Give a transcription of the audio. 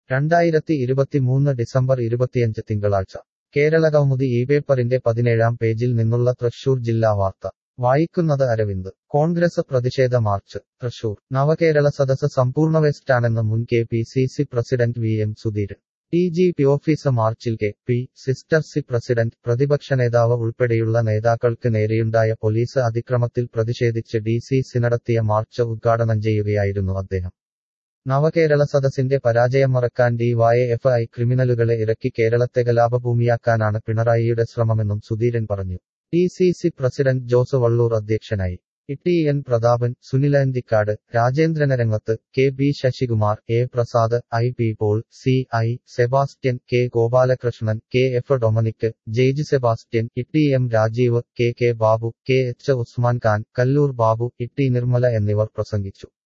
രണ്ടായിരത്തി ഇരുപത്തിമൂന്ന് ഡിസംബർ ഇരുപത്തിയഞ്ച് തിങ്കളാഴ്ച കേരള കൗമുദി ഈ പേപ്പറിന്റെ പതിനേഴാം പേജിൽ നിന്നുള്ള തൃശൂർ ജില്ലാ വാർത്ത വായിക്കുന്നത് അരവിന്ദ് കോൺഗ്രസ് പ്രതിഷേധ മാർച്ച് തൃശൂർ നവകേരള സദസ് സമ്പൂർണ്ണ വേസ്റ്റാണെന്ന് മുൻ K P C C president V M Sudheeran D G P office മാർച്ചിൽ K P sister C president പ്രതിപക്ഷ നേതാവ് ഉൾപ്പെടെയുള്ള നേതാക്കൾക്ക് നേരെയുണ്ടായ പോലീസ് അതിക്രമത്തിൽ പ്രതിഷേധിച്ച് ഡി സി സി നടത്തിയ മാർച്ച് ഉദ്ഘാടനം ചെയ്യുകയായിരുന്നു അദ്ദേഹം നവകേരള സദസ്സിന്റെ പരാജയം മറക്കാൻ ഡി വൈ എഫ് ഐ ക്രിമിനലുകളെ ഇറക്കി കേരളത്തെ കലാപഭൂമിയാക്കാനാണ് പിണറായിയുടെ ശ്രമമെന്നും സുധീരൻ പറഞ്ഞു D C C president Jose Vallur അധ്യക്ഷനായി E N Prathapan Sunil Anthikkad Rajendran Arangath K B Sasikumar A Prasad I P Paul C I Sebastian K Gopalakrishnan K F Dominic ജെയ്ജ് Sebastian E M Rajeev K K Babu K H Usman Khan Kallur Babu E Nirmala എന്നിവർ പ്രസംഗിച്ചു